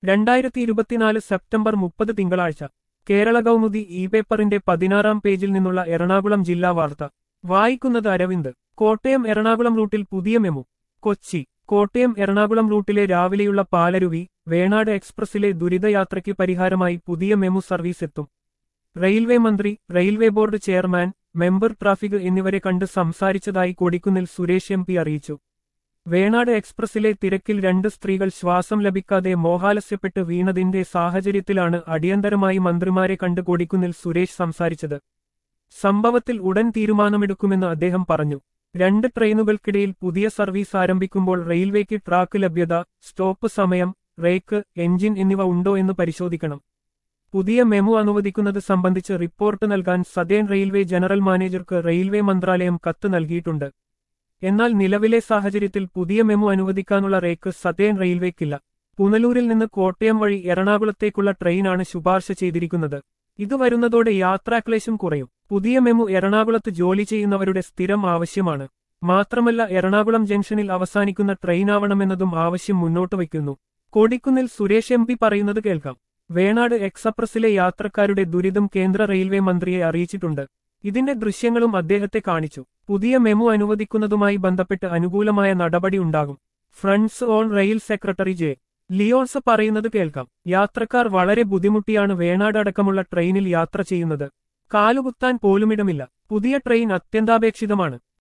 രണ്ടായിരത്തി ഇരുപത്തിനാല് സെപ്റ്റംബർ മുപ്പത് തിങ്കളാഴ്ച കേരള കൗമുദി ഇ പേപ്പറിന്റെ പതിനാറാം പേജിൽ നിന്നുള്ള എറണാകുളം ജില്ലാ വാർത്ത വായിക്കുന്നത് അരവിന്ദ് കോട്ടയം എറണാകുളം റൂട്ടിൽ പുതിയ മെമു കൊച്ചി കോട്ടയം എറണാകുളം റൂട്ടിലെ രാവിലെയുള്ള പാലരുവി വേണാട് എക്സ്പ്രസിലെ ദുരിതയാത്രയ്ക്ക് പരിഹാരമായി പുതിയ മെമു സർവീസ് എത്തും റെയിൽവേ മന്ത്രി railway board chairman member traffic എന്നിവരെ കണ്ട് സംസാരിച്ചതായി കൊടിക്കുന്നിൽ സുരേഷ് എം പി അറിയിച്ചു വേണാട് എക്സ്പ്രസിലെ തിരക്കിൽ രണ്ട് സ്ത്രീകൾ ശ്വാസം ലഭിക്കാതെ മോഹാലസ്യപ്പെട്ട് വീണതിന്റെ സാഹചര്യത്തിലാണ് അടിയന്തരമായി മന്ത്രിമാരെ കണ്ട് കൊടിക്കുന്നിൽ സുരേഷ് സംസാരിച്ചത് സംഭവത്തിൽ ഉടൻ തീരുമാനമെടുക്കുമെന്ന് അദ്ദേഹം പറഞ്ഞു രണ്ട് ട്രെയിനുകൾക്കിടയിൽ പുതിയ സർവീസ് ആരംഭിക്കുമ്പോൾ റെയിൽവേക്ക് ട്രാക്ക് ലഭ്യത സ്റ്റോപ്പ് സമയം റേക്ക് എഞ്ചിൻ എന്നിവ ഉണ്ടോ എന്ന് പരിശോധിക്കണം പുതിയ മെമു അനുവദിക്കുന്നത് സംബന്ധിച്ച് റിപ്പോർട്ട് നൽകാൻ സദേൺ റെയിൽവേ ജനറൽ മാനേജർക്ക് റെയിൽവേ മന്ത്രാലയം കത്ത് നൽകിയിട്ടുണ്ട് എന്നാൽ നിലവിലെ സാഹചര്യത്തിൽ പുതിയ മെമു അനുവദിക്കാനുള്ള റേക്ക് സദേൺ റെയിൽവേക്കില്ല പുനലൂരിൽ നിന്ന് കോട്ടയം വഴി എറണാകുളത്തേക്കുള്ള ട്രെയിനാണ് ശുപാർശ ചെയ്തിരിക്കുന്നത് ഇത് വരുന്നതോടെ യാത്രാക്ലേശം കുറയും പുതിയ മെമു എറണാകുളത്ത് ജോലി ചെയ്യുന്നവരുടെ സ്ഥിരം ആവശ്യമാണ് മാത്രമല്ല എറണാകുളം ജംഗ്ഷനിൽ അവസാനിക്കുന്ന ട്രെയിനാവണമെന്നതും ആവശ്യം മുന്നോട്ട് വയ്ക്കുന്നു കൊടിക്കുന്നിൽ സുരേഷ് എം പി പറയുന്നത് കേൾക്കാം വേണാട് എക്സപ്രസിലെ യാത്രക്കാരുടെ ദുരിതം കേന്ദ്ര റെയിൽവേ മന്ത്രിയെ അറിയിച്ചിട്ടുണ്ട് ഇതിന്റെ ദൃശ്യങ്ങളും അദ്ദേഹത്തെ കാണിച്ചു പുതിയ മെമു അനുവദിക്കുന്നതുമായി ബന്ധപ്പെട്ട് അനുകൂലമായ നടപടി ഉണ്ടാകും friends on rail secretary J Lyons പറയുന്നത് കേൾക്കാം യാത്രക്കാർ വളരെ ബുദ്ധിമുട്ടിയാണ് വേണാട് അടക്കമുള്ള ട്രെയിനിൽ യാത്ര ചെയ്യുന്നത് കാലുകുത്താൻ പോലുമിടമില്ല പുതിയ ട്രെയിൻ അത്യന്താപേക്ഷിതമാണ്